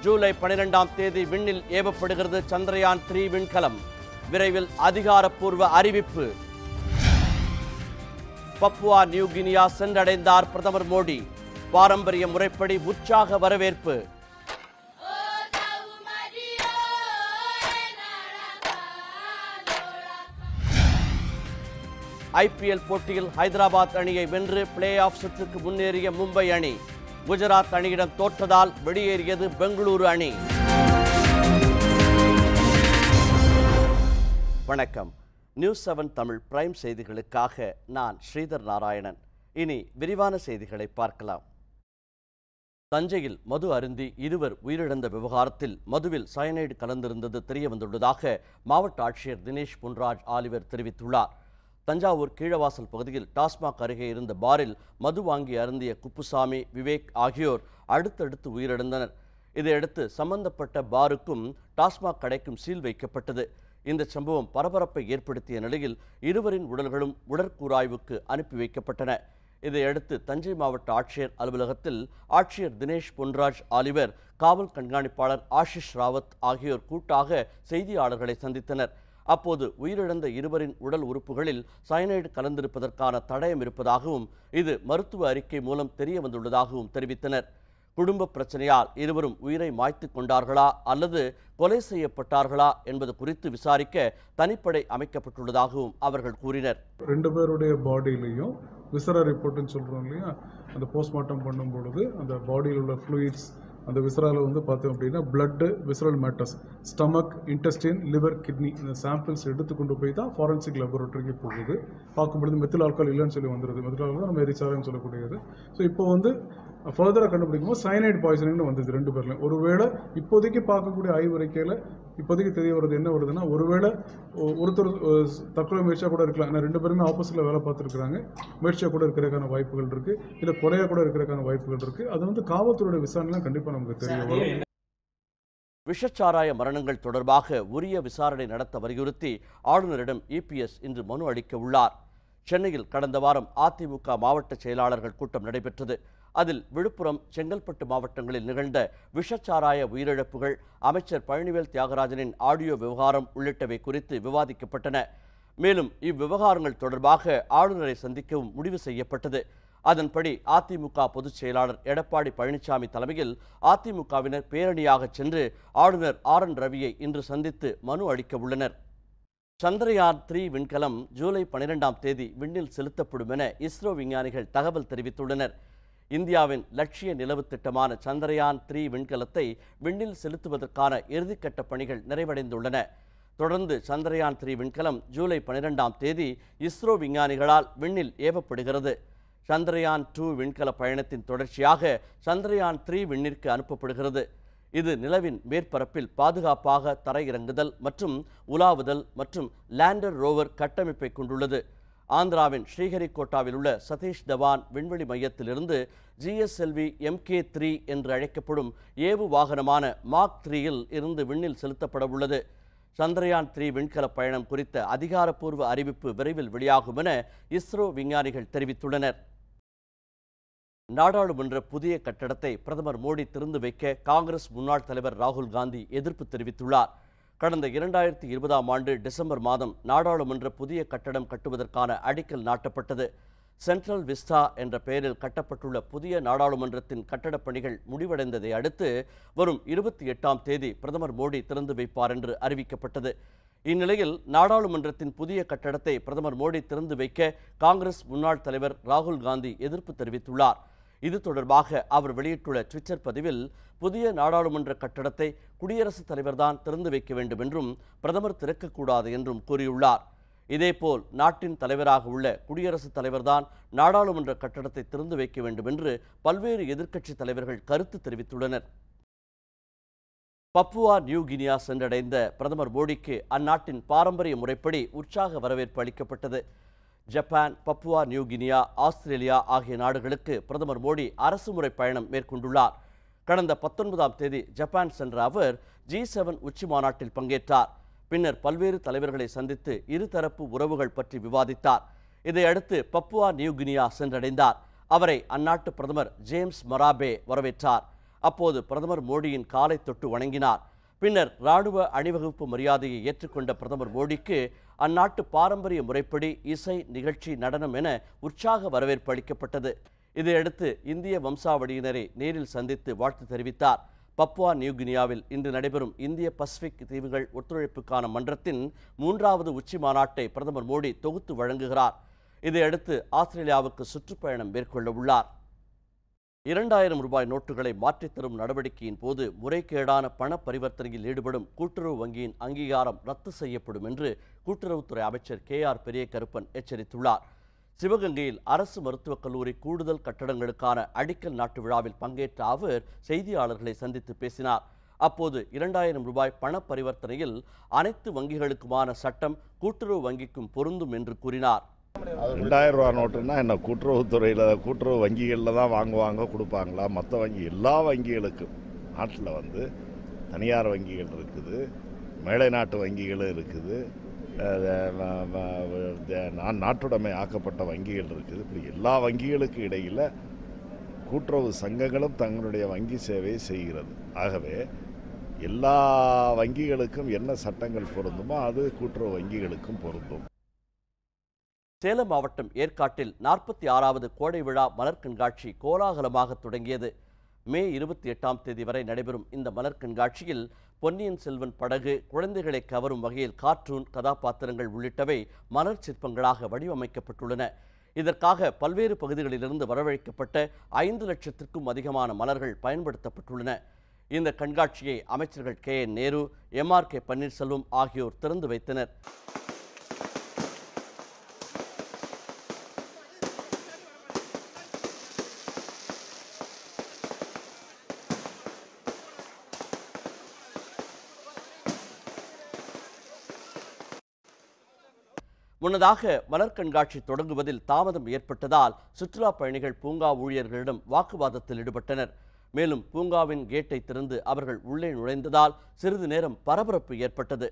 ஜூலை பனிரெண்டாம் தேதி விண்ணில் ஏவப்படுகிறது சந்திரயான் த்ரீ விண்கலம் விரைவில் அதிகாரப்பூர்வ அறிவிப்பு பப்புவா நியூ கினியா சென்றடைந்தார் பிரதமர் மோடி பாரம்பரிய முறைப்படி உற்சாக வரவேற்பு ஐபிஎல் போட்டியில் ஹைதராபாத் அணியை வென்று பிளே ஆஃப் சுற்றுக்கு முன்னேறிய மும்பை அணி குஜராத் அணியிடம் தோற்றதால் வெளியேறியது பெங்களூரு அணி வணக்கம் நியூஸ் செவன் தமிழ் பிரைம் செய்திகளுக்காக நான் ஸ்ரீதர் நாராயணன் இனி விரிவான செய்திகளை பார்க்கலாம் தஞ்சையில் மது அருந்தி இருவர் உயிரிழந்த விவகாரத்தில் மதுவில் சயனைடு கலந்திருந்தது தெரிய வந்துள்ளதாக மாவட்ட ஆட்சியர் தினேஷ் பொன்ராஜ் ஆலிவர் தெரிவித்துள்ளார் தஞ்சாவூர் கீழவாசல் பகுதியில் டாஸ்மாக் அருகே இருந்த பாரில் மது வாங்கி அருந்திய குப்புசாமி விவேக் ஆகியோர் அடுத்தடுத்து உயிரிழந்தனர் இதையடுத்து சம்பந்தப்பட்ட பாருக்கும் டாஸ்மாக் கடைக்கும் சீல் வைக்கப்பட்டது இந்த சம்பவம் பரபரப்பை ஏற்படுத்திய நிலையில் இருவரின் உடல்களும் உடற்கூராய்வுக்கு அனுப்பி வைக்கப்பட்டன இதையடுத்து தஞ்சை மாவட்ட ஆட்சியர் அலுவலகத்தில் ஆட்சியர் தினேஷ் பொன்ராஜ் ஆலிவர் காவல் கண்காணிப்பாளர் ஆஷிஷ் ராவத் ஆகியோர் கூட்டாக செய்தியாளர்களை சந்தித்தனர் அப்போது உயிரிழந்த இருவரின் உடல் உறுப்புகளில் சயனைடு கலந்திருப்பதற்கான தடயம் இருப்பதாகவும் இது மருத்துவ அறிக்கை மூலம் தெரிய வந்துள்ளதாகவும் தெரிவித்தனர் குடும்ப பிரச்சனையால் இருவரும் உயிரை மாய்த்து கொண்டார்களா அல்லது கொலை செய்யப்பட்டார்களா என்பது குறித்து விசாரிக்க தனிப்படை அமைக்கப்பட்டுள்ளதாகவும் அவர்கள் கூறினர் ரெண்டு பேருடைய பாடியிலையும் விசர ரிப்போர்ட்னு சொல்கிறோம் இல்லையா அந்த போஸ்ட்மார்ட்டம் பண்ணும் பொழுது அந்த பாடியில் உள்ள ஃப்ளூயிட்ஸ் அந்த விசரால வந்து பார்த்தோம் அப்படின்னா blood visceral matters stomach intestine liver kidney இந்த சாம்பிள்ஸ் எடுத்து கொண்டு போய் தான் ஃபாரன்சிக் லெபரட்டரிக்கு போகுது பார்க்கும்பொழுது மெத்தில் ஆல்கால் இல்லைன்னு சொல்லி வந்துடுது மெத்தில் ஆல்கால் நம்ம எரிச்சாருன்னு சொல்லக்கூடியது ஸோ இப்போ வந்து ஃபர்தராக கண்டுபிடிக்கும் போது சைனைட் பாய்சனிங்னு வந்தது ரெண்டு பேர்லையும் ஒருவேளை இப்போதைக்கு பார்க்கக்கூடிய ஆய்வறிக்கையில் இப்போதைக்கு தெரிய வருது என்ன வருதுன்னா ஒருவேளை ஒ- ஒருத்தர் அஹ், தற்கொலை முயற்சியாக கூட இருக்கலாம் ஏன்னா ரெண்டு பேருமே ஆப்போசிட்டில் வேலை பார்த்துருக்காங்க முயற்சியாக கூட இருக்கிறதுக்கான வாய்ப்புகள் இருக்குது இல்லை கொலையாக கூட இருக்கிறதுக்கான வாய்ப்புகள் இருக்குது அது வந்து காவல்துறையோட விசாரணைலாம் கண்டிப்பாக நமக்கு தெரிய வரும் விஷச்சாராய மரணங்கள் தொடர்பாக உரிய விசாரணை நடத்த வலியுறுத்தி ஆளுநரிடம் இபிஎஸ் இன்று மனு அளிக்க உள்ளார் சென்னையில் கடந்த வாரம் அதிமுக மாவட்ட செயலாளர்கள் கூட்டம் நடைபெற்றது அதில் விழுப்புரம் செங்கல்பட்டு மாவட்டங்களில் நிகழ்ந்த விஷச்சாராய உயிரிழப்புகள் அமைச்சர் பழனிவேல் தியாகராஜனின் ஆடியோ விவகாரம் உள்ளிட்டவை குறித்து விவாதிக்கப்பட்டன மேலும் இவ்விவகாரங்கள் தொடர்பாக ஆளுநரை சந்திக்கவும் முடிவு செய்யப்பட்டது அதன்படி அதிமுக பொதுச் செயலாளர் எடப்பாடி பழனிசாமி தலைமையில் அதிமுகவினர் பேரணியாக சென்று ஆளுநர் ஆர் என் ரவியை இன்று சந்தித்து மனு அளிக்க உள்ளனர் சந்திரயான் த்ரீ விண்கலம் ஜூலை பனிரெண்டாம் தேதி விண்ணில் செலுத்தப்படும் என இஸ்ரோ விஞ்ஞானிகள் தகவல் தெரிவித்துள்ளனர் இந்தியாவின் லட்சிய நிலவு திட்டமான சந்திரயான் த்ரீ விண்கலத்தை விண்ணில் செலுத்துவதற்கான இறுதிக்கட்ட பணிகள் நிறைவடைந்துள்ளன தொடர்ந்து சந்திரயான் த்ரீ விண்கலம் ஜூலை பனிரெண்டாம் தேதி இஸ்ரோ விஞ்ஞானிகளால் விண்ணில் ஏவப்படுகிறது சந்திரயான் டூ விண்கல பயணத்தின் தொடர்ச்சியாக சந்திரயான் த்ரீ விண்ணிற்கு அனுப்பப்படுகிறது இது நிலவின் மேற்பரப்பில் பாதுகாப்பாக தரையிறங்குதல் மற்றும் உலாவுதல் மற்றும் லேண்டர் ரோவர் கட்டமைப்பை கொண்டுள்ளது ஆந்திராவின் ஸ்ரீஹரிகோட்டாவில் உள்ள சதீஷ் தவான் விண்வெளி மையத்திலிருந்து ஜிஎஸ்எல்வி எம்கே த்ரீ என்று அழைக்கப்படும் ஏவு வாகனமான மாக் த்ரீயில் இருந்து விண்ணில் செலுத்தப்பட உள்ளது சந்திரயான் த்ரீ விண்கல பயணம் குறித்த அதிகாரப்பூர்வ அறிவிப்பு விரைவில் வெளியாகும் என இஸ்ரோ விஞ்ஞானிகள் தெரிவித்துள்ளனர் நாடாளுமன்ற புதிய கட்டடத்தை பிரதமர் மோடி திறந்து வைக்க காங்கிரஸ் முன்னாள் தலைவர் ராகுல் காந்தி எதிர்ப்பு தெரிவித்துள்ளார் கடந்த இரண்டாயிரத்தி இருபதாம் ஆண்டு டிசம்பர் மாதம் நாடாளுமன்ற புதிய கட்டடம் கட்டுவதற்கான அடிக்கல் நாட்டப்பட்டது சென்ட்ரல் விஸ்டா என்ற பெயரில் கட்டப்பட்டுள்ள புதிய நாடாளுமன்றத்தின் கட்டடப் பணிகள் முடிவடைந்ததை அடுத்து வரும் இருபத்தி எட்டாம் தேதி பிரதமர் மோடி திறந்து வைப்பார் என்று அறிவிக்கப்பட்டது இந்நிலையில் நாடாளுமன்றத்தின் புதிய கட்டடத்தை பிரதமர் மோடி திறந்து வைக்க காங்கிரஸ் முன்னாள் தலைவர் ராகுல் காந்தி எதிர்ப்பு தெரிவித்துள்ளார் இது தொடர்பாக அவர் வெளியிட்டுள்ள ட்விட்டர் பதிவில் புதிய நாடாளுமன்ற கட்டடத்தை குடியரசுத் தலைவர்தான் திறந்து வைக்க வேண்டும் என்றும் பிரதமர் திறக்கக்கூடாது என்றும் கூறியுள்ளார் இதேபோல் நாட்டின் தலைவராக உள்ள குடியரசுத் தலைவர்தான் நாடாளுமன்ற கட்டடத்தை திறந்து வைக்க வேண்டும் என்று பல்வேறு எதிர்க்கட்சி தலைவர்கள் கருத்து தெரிவித்துள்ளனர் பப்புவா நியூ கினியா சென்றடைந்த பிரதமர் மோடிக்கு அந்நாட்டின் பாரம்பரிய முறைப்படி உற்சாக வரவேற்பு அளிக்கப்பட்டது Japan Papua New Guinea Australia ஆகிய நாடுகளுக்கு பிரதமர் மோடி அரசுமுறை பயணம் மேற்கொண்டுள்ளார் கடந்த பத்தொன்பதாம் தேதி ஜப்பான் சென்ற அவர் ஜி செவன் உச்சி மாநாட்டில் பங்கேற்றார் பின்னர் பல்வேறு தலைவர்களை சந்தித்து இருதரப்பு உறவுகள் பற்றி விவாதித்தார் இதையடுத்து பப்புவா நியூ கினியா சென்றடைந்தார் அவரை அந்நாட்டு பிரதமர் ஜேம்ஸ் மராபே வரவேற்றார் அப்போது பிரதமர் மோடியின் காலை தொட்டு வணங்கினார் பின்னர் ராணுவ அணிவகுப்பு மரியாதையை ஏற்றுக்கொண்ட பிரதமர் மோடிக்கு அந்நாட்டு பாரம்பரிய முறைப்படி இசை நிகழ்ச்சி நடனம் என உற்சாக வரவேற்பு அளிக்கப்பட்டது இதையடுத்து இந்திய வம்சாவளியினரை நேரில் சந்தித்து வாழ்த்து தெரிவித்தார் பப்புவா நியூகினியாவில் இன்று நடைபெறும் இந்திய பசிபிக் தீவுகள் ஒத்துழைப்புக்கான மன்றத்தின் மூன்றாவது உச்சி மாநாட்டை பிரதமர் மோடி தொகுத்து வழங்குகிறார் இதையடுத்து ஆஸ்திரேலியாவுக்கு சுற்றுப்பயணம் மேற்கொள்ள உள்ளார் இரண்டாயிரம் ரூபாய் நோட்டுகளை மாற்றித் தரும் நடவடிக்கையின் போது முறைகேடான பண பரிவர்த்தனையில் ஈடுபடும் கூட்டுறவு வங்கியின் அங்கீகாரம் ரத்து செய்யப்படும் என்று கூட்டுறவுத்துறை அமைச்சர் கே ஆர் பெரியகருப்பன் எச்சரித்துள்ளார் சிவகங்கையில் அரசு மருத்துவக் கல்லூரி கூடுதல் கட்டடங்களுக்கான அடிக்கல் நாட்டு விழாவில் பங்கேற்ற அவர் செய்தியாளர்களை சந்தித்து பேசினார் அப்போது இரண்டாயிரம் ரூபாய் பண பரிவர்த்தனையில் அனைத்து வங்கிகளுக்குமான சட்டம் கூட்டுறவு வங்கிக்கும் பொருந்தும் என்று கூறினார் ரெண்டாயிரம் ரூபா நோட்டுன்னா என்ன கூட்டுறவுத்துறையில் கூட்டுறவு வங்கிகளில் தான் வாங்குவாங்க கொடுப்பாங்களா மற்ற வங்கி எல்லா வங்கிகளுக்கும் நாட்டில் வந்து தனியார் வங்கிகள் இருக்குது மேலை நாட்டு வங்கிகளும் இருக்குது அஹ் வ- வ- வ- நா- நாட்டுடைமை ஆக்கப்பட்ட வங்கிகள் இருக்குது இப்படி எல்லா வங்கிகளுக்கு இடையில் கூட்டுறவு சங்கங்களும் தங்களுடைய வங்கி சேவையை செய்கிறது ஆகவே எல்லா வங்கிகளுக்கும் என்ன சட்டங்கள் பொருந்துமோ அது கூட்டுறவு வங்கிகளுக்கும் பொருந்தும் சேலம் மாவட்டம் ஏற்காட்டில் நாற்பத்தி ஆறாவது கோடை விழா மலர் கண்காட்சி கோலாகலமாக தொடங்கியது மே இருபத்தி எட்டாம் தேதி வரை நடைபெறும் இந்த மலர் கண்காட்சியில் பொன்னியின் செல்வன் படகு குழந்தைகளை கவரும் வகையில் கார்ட்டூன் கதாபாத்திரங்கள் உள்ளிட்டவை மலர் சிற்பங்களாக வடிவமைக்கப்பட்டுள்ளன இதற்காக பல்வேறு பகுதிகளிலிருந்து வரவழைக்கப்பட்ட ஐந்து லட்சத்திற்கும் அதிகமான மலர்கள் பயன்படுத்தப்பட்டுள்ளன இந்த கண்காட்சியை அமைச்சர்கள் K N Nehru M R K Panneerselvam ஆகியோர் திறந்து வைத்தனர் முன்னதாக மலர் கண்காட்சி தொடங்குவதில் தாமதம் ஏற்பட்டதால் சுற்றுலா பயணிகள் பூங்கா ஊழியர்களிடம் வாக்குவாதத்தில் ஈடுபட்டனர் மேலும் பூங்காவின் கேட்டை திறந்து அவர்கள் உள்ளே நுழைந்ததால் சிறிது நேரம் பரபரப்பு ஏற்பட்டது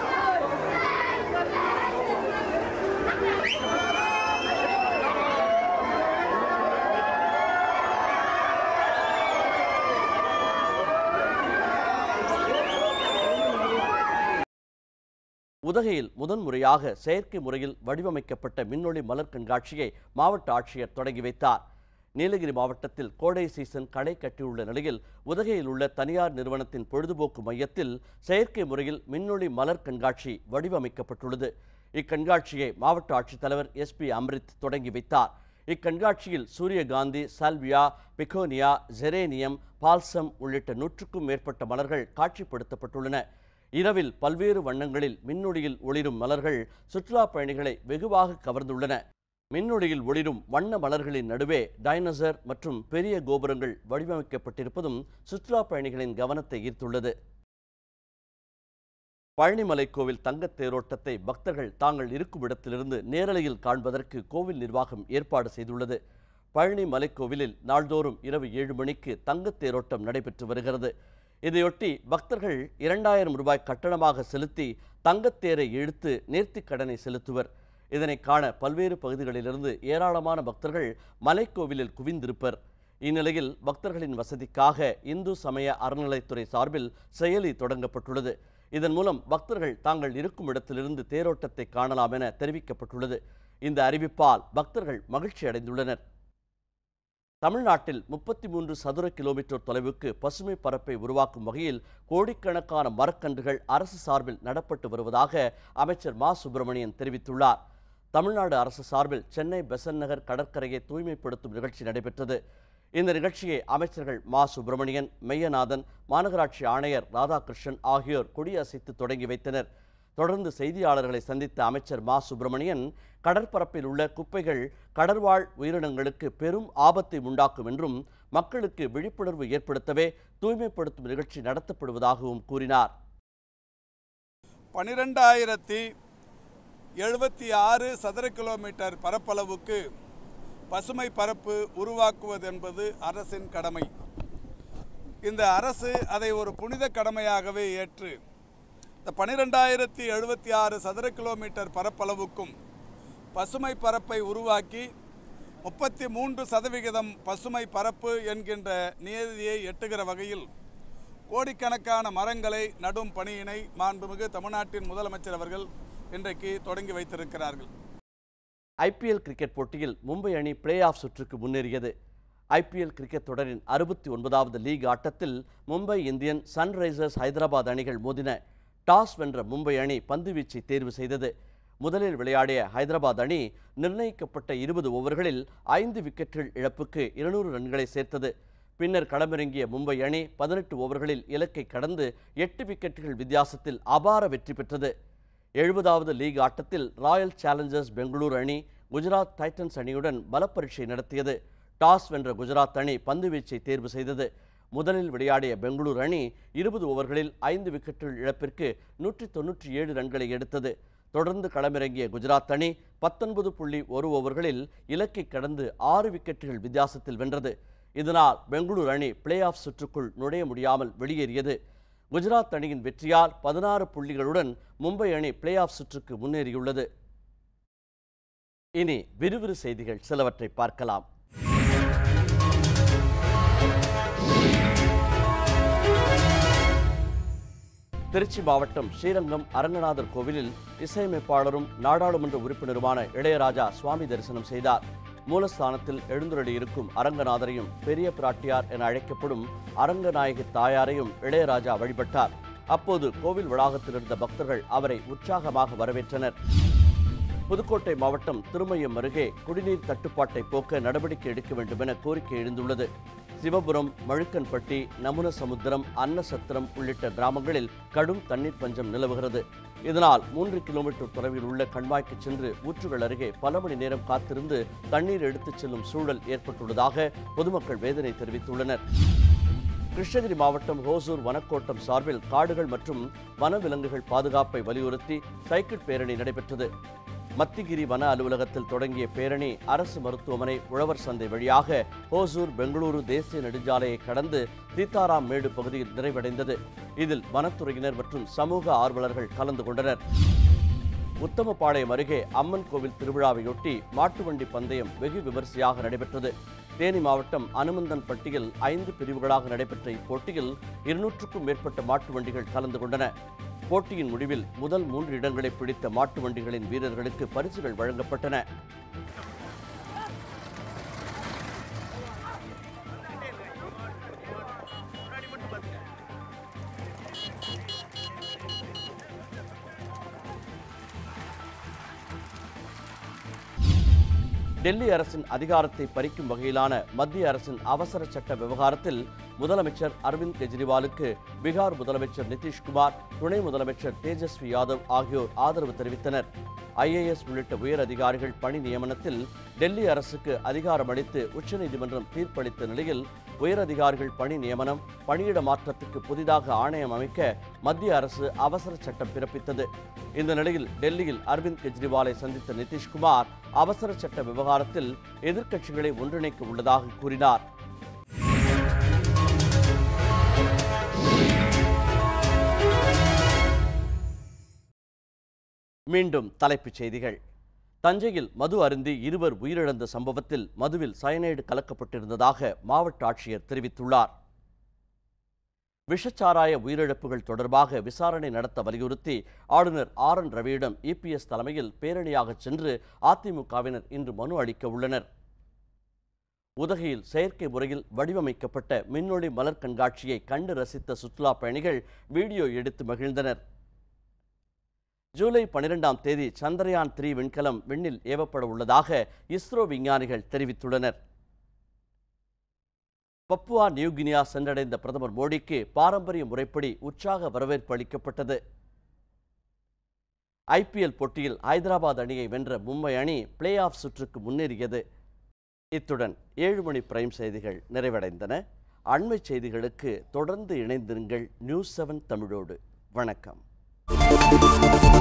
உதகையில் முதன்முறையாக செயற்கை முறையில் வடிவமைக்கப்பட்ட மின்னொளி மலர் கண்காட்சியை மாவட்ட ஆட்சியர் தொடங்கி வைத்தார் நீலகிரி மாவட்டத்தில் கோடை சீசன் களை கட்டியுள்ள நிலையில் உதகையில் உள்ள தனியார் நிறுவனத்தின் பொழுதுபோக்கு மையத்தில் செயற்கை முறையில் மின்னொளி மலர் கண்காட்சி வடிவமைக்கப்பட்டுள்ளது இக்கண்காட்சியை மாவட்ட ஆட்சித்தலைவர் எஸ்பி அம்ரித் தொடங்கி வைத்தார் இக்கண்காட்சியில் சூரியகாந்தி சால்வியா பிகோனியா ஜெரேனியம் பால்சம் உள்ளிட்ட நூற்றுக்கும் மேற்பட்ட மலர்கள் காட்சிப்படுத்தப்பட்டுள்ளன இரவில் பல்வேறு வண்ணங்களில் மின்னொளியில் ஒளிரும் மலர்கள் சுற்றுலா பயணிகளை வெகுவாக கவர்ந்துள்ளன மின்னொளியில் ஒளிரும் வண்ண மலர்களின் நடுவே டைனோசர் மற்றும் பெரிய கோபுரங்கள் வடிவமைக்கப்பட்டிருப்பதும் சுற்றுலா பயணிகளின் கவனத்தை ஈர்த்துள்ளது பழனிமலை கோவில் தங்கத் தேரோட்டத்தை பக்தர்கள் தாங்கள் இருக்கும் இடத்திலிருந்து நேரலையில் காண்பதற்கு கோவில் நிர்வாகம் ஏற்பாடு செய்துள்ளது பழனி மலைக்கோவிலில் நாள்தோறும் இரவு ஏழு மணிக்கு தங்கத் தேரோட்டம் நடைபெற்று வருகிறது இதையொட்டி பக்தர்கள் இரண்டாயிரம் ரூபாய் கட்டணமாக செலுத்தி தங்கத்தேரை இழுத்து நேர்த்திக் கடனை செலுத்துவர் இதனை காண பல்வேறு பகுதிகளிலிருந்து ஏராளமான பக்தர்கள் மலைக்கோவிலில் குவிந்திருப்பர் இந்நிலையில் பக்தர்களின் வசதிக்காக இந்து சமய அறநிலைத்துறை சார்பில் செயலி தொடங்கப்பட்டுள்ளது இதன் மூலம் பக்தர்கள் தாங்கள் இருக்கும் இடத்திலிருந்து தேரோட்டத்தை காணலாம் என தெரிவிக்கப்பட்டுள்ளது இந்த அறிவிப்பால் பக்தர்கள் மகிழ்ச்சி அடைந்துள்ளனர் தமிழ்நாட்டில் முப்பத்தி மூன்று சதுர கிலோமீட்டர் தொலைவுக்கு பசுமை பரப்பை உருவாக்கும் வகையில் கோடிக்கணக்கான மரக்கன்றுகள் அரசு சார்பில் நடப்பட்டு வருவதாக அமைச்சர் மா சுப்பிரமணியன் தெரிவித்துள்ளார் தமிழ்நாடு அரசு சார்பில் சென்னை பெசன் நகர் கடற்கரையை தூய்மைப்படுத்தும் நிகழ்ச்சி நடைபெற்றது இந்த நிகழ்ச்சியை அமைச்சர்கள் மா சுப்பிரமணியன் மெய்யநாதன் மாநகராட்சி ஆணையர் ராதாகிருஷ்ணன் ஆகியோர் கொடியசைத்து தொடங்கி வைத்தனர் தொடர்ந்து செய்தியாளர்களை சந்தித்த அமைச்சர் மா சுப்பிரமணியன் கடற்பரப்பில் உள்ள குப்பைகள் கடற்வாழ் உயிரினங்களுக்கு பெரும் ஆபத்தை உண்டாக்கும் என்றும் மக்களுக்கு விழிப்புணர்வு ஏற்படுத்தவே தூய்மைப்படுத்தும் நிகழ்ச்சி நடத்தப்படுவதாகவும் கூறினார் பனிரெண்டாயிரத்தி எழுபத்தி ஆறு சதுர கிலோமீட்டர் பரப்பளவுக்கு பசுமை பரப்பு உருவாக்குவது என்பது அரசின் கடமை இந்த அரசு அதை ஒரு புனித கடமையாகவே ஏற்று இந்த பனிரெண்டாயிரத்தி எழுபத்தி ஆறு சதுர கிலோமீட்டர் பரப்பளவுக்கும் பசுமை பரப்பை உருவாக்கி முப்பத்தி மூன்று சதவிகிதம் பசுமை பரப்பு என்கின்ற நியதியை எட்டுகிற வகையில் கோடிக்கணக்கான மரங்களை நடும் பணியினை மாண்புமிகு தமிழ்நாட்டின் முதலமைச்சர் அவர்கள் இன்றைக்கு தொடங்கி வைத்திருக்கிறார்கள் ஐபிஎல் கிரிக்கெட் போட்டியில் மும்பை அணி பிளே ஆஃப் சுற்றுக்கு முன்னேறியது ஐபிஎல் கிரிக்கெட் தொடரின் அறுபத்தி ஒன்பதாவது லீக் ஆட்டத்தில் மும்பை இந்தியன் சன்ரைசர்ஸ் ஹைதராபாத் அணிகள் மோதின டாஸ் வென்ற மும்பை அணி பந்துவீச்சை தேர்வு செய்தது முதலில் விளையாடிய ஹைதராபாத் அணி நிர்ணயிக்கப்பட்ட இருபது ஓவர்களில் ஐந்து விக்கெட்டுகள் இழப்புக்கு இருநூறு ரன்களை சேர்த்தது பின்னர் களமிறங்கிய மும்பை அணி பதினெட்டு ஓவர்களில் இலக்கை கடந்து எட்டு விக்கெட்டுகள் வித்தியாசத்தில் அபார வெற்றி பெற்றது எழுபதாவது லீக் ஆட்டத்தில் ராயல் சேலஞ்சர்ஸ் பெங்களூரு அணி குஜராத் டைட்டன்ஸ் அணியுடன் பலப்பரீட்சை நடத்தியது டாஸ் வென்ற குஜராத் அணி பந்துவீச்சை தேர்வு செய்தது முதலில் விளையாடிய பெங்களூரு அணி இருபது ஓவர்களில் ஐந்து விக்கெட்டுகள் இழப்பிற்கு நூற்றி தொன்னூற்றி ஏழு ரன்களை எடுத்தது தொடர்ந்து களமிறங்கிய குஜராத் அணி பத்தொன்பது புள்ளி ஒரு ஓவர்களில் இலக்கை கடந்து ஆறு விக்கெட்டுகள் வித்தியாசத்தில் வென்றது இதனால் பெங்களூரு அணி பிளே ஆஃப் சுற்றுக்குள் நுழைய முடியாமல் வெளியேறியது குஜராத் அணியின் வெற்றியால் பதினாறு புள்ளிகளுடன் மும்பை அணி பிளே ஆஃப் சுற்றுக்கு முன்னேறியுள்ளது இனி விறுவிறு செய்திகள் சிலவற்றை பார்க்கலாம் திருச்சி மாவட்டம் ஸ்ரீரங்கம் அரங்கநாதர் கோவிலில் இசையமைப்பாளரும் நாடாளுமன்ற உறுப்பினருமான இளையராஜா சுவாமி தரிசனம் செய்தார் மூலஸ்தானத்தில் எழுந்துருளியிருக்கும் அரங்கநாதரையும் பெரிய பிராட்டியார் என அழைக்கப்படும் அரங்கநாயகி தாயாரையும் இளையராஜா வழிபட்டார் அப்போது கோவில் வளாகத்தில் இருந்த பக்தர்கள் அவரை உற்சாகமாக வரவேற்றனர் புதுக்கோட்டை மாவட்டம் திருமயம் அருகே குடிநீர் தட்டுப்பாட்டை போக்க நடவடிக்கை எடுக்க வேண்டும் என கோரிக்கை எழுந்துள்ளது சிவபுரம் மழுக்கன்பட்டி நமுனசமுத்திரம் அன்னசத்திரம் உள்ளிட்ட கிராமங்களில் கடும் தண்ணீர் பஞ்சம் நிலவுகிறது இதனால் மூன்று கிலோமீட்டர் தொலைவில் உள்ள கண்மாய்க்கு சென்று ஊற்றுகள் அருகே பல மணி நேரம் காத்திருந்து தண்ணீர் எடுத்துச் செல்லும் சூழல் ஏற்பட்டுள்ளதாக பொதுமக்கள் வேதனை தெரிவித்துள்ளனர் கிருஷ்ணகிரி மாவட்டம் ஹோசூர் வனக்கோட்டம் சார்பில் காடுகள் மற்றும் வனவிலங்குகள் பாதுகாப்பை வலியுறுத்தி சைக்கிள் பேரணி நடைபெற்றது மத்திகிரி வன அலுவலகத்தில் தொடங்கிய பேரணி அரசு மருத்துவமனை உழவர் சந்தை வழியாக ஹோசூர் பெங்களூரு தேசிய நெடுஞ்சாலையை கடந்து சீதாராம் மேடு பகுதியில் நிறைவடைந்தது இதில் வனத்துறையினர் மற்றும் சமூக ஆர்வலர்கள் கலந்து கொண்டனர் உத்தமபாளையம் அருகே அம்மன் கோவில் திருவிழாவையொட்டி மாட்டு வண்டி பந்தயம் வெகு விமரிசையாக நடைபெற்றது தேனி மாவட்டம் அனுமந்தன் பட்டியில் ஐந்து பிரிவுகளாக நடைபெற்ற இப்போட்டியில் இருநூற்றுக்கும் மேற்பட்ட மாட்டு வண்டிகள் கலந்து கொண்டன போட்டியின் முடிவில் முதல் மூன்று இடங்களை பிடித்த மாட்டு வண்டிகளின் வீரர்களுக்கு பரிசுகள் வழங்கப்பட்டன டெல்லி அரசின் அதிகாரத்தை பறிக்கும் வகையிலான மத்திய அரசின் அவசர சட்ட விவகாரத்தில் முதலமைச்சர் அரவிந்த் கெஜ்ரிவாலுக்கு பீகார் முதலமைச்சர் நிதிஷ்குமார் துணை முதலமைச்சர் தேஜஸ்வி யாதவ் ஆகியோர் ஆதரவு தெரிவித்தனர் ஐஏஎஸ் உள்ளிட்ட உயர் அதிகாரிகள் பணி நியமனத்தில் டெல்லி அரசுக்கு அதிகாரம் அளித்து உச்சநீதிமன்றம் தீர்ப்பளித்த நிலையில் உயர் அதிகாரிகள் பணி நியமனம் பணியிட மாற்றத்துக்கு புதிதாக ஆணையம் அமைக்க மத்திய அரசு அவசர சட்டம் பிறப்பித்தது இந்த நிலையில் டெல்லியில் அரவிந்த் கெஜ்ரிவாலை சந்தித்த நிதிஷ்குமார் அவசர சட்ட விவகாரத்தில் எதிர்க்கட்சிகளை ஒன்றிணைக்க உள்ளதாக கூறினார் மீண்டும் தலைப்புச் செய்திகள் தஞ்சையில் மது அருந்தி இருவர் உயிரிழந்த சம்பவத்தில் மதுவில் சயனைடு கலக்கப்பட்டிருந்ததாக மாவட்ட ஆட்சியர் தெரிவித்துள்ளார் விஷச்சாராய உயிரிழப்புகள் தொடர்பாக விசாரணை நடத்த வலியுறுத்தி ஆளுநர் ஆர் என் ரவியிடம் இபிஎஸ் தலைமையில் பேரணியாக சென்று அதிமுகவினர் இன்று மனு அளிக்க உள்ளனர் உதகையில் செயற்கை முறையில் வடிவமைக்கப்பட்ட மின்னொளி மலர் கண்காட்சியை கண்டு ரசித்த சுற்றுலா பயணிகள் வீடியோ எடுத்து மகிழ்ந்தனர் ஜூலை பனிரெண்டாம் தேதி சந்திரயான் த்ரீ விண்கலம் விண்ணில் ஏவப்பட உள்ளதாக இஸ்ரோ விஞ்ஞானிகள் தெரிவித்துள்ளனர் பப்புவா நியூகினியா சென்றடைந்த பிரதமர் மோடிக்கு பாரம்பரிய முறைப்படி உற்சாக வரவேற்பு அளிக்கப்பட்டது ஐபிஎல் போட்டியில் ஹைதராபாத் அணியை வென்ற மும்பை அணி பிளே ஆஃப் சுற்றுக்கு முன்னேறியது இத்துடன் ஏழு மணி பிரைம் செய்திகள் நிறைவடைந்தன அண்மை செய்திகளுக்கு தொடர்ந்து இணைந்திருங்கள் நியூஸ் செவன் தமிழோடு வணக்கம்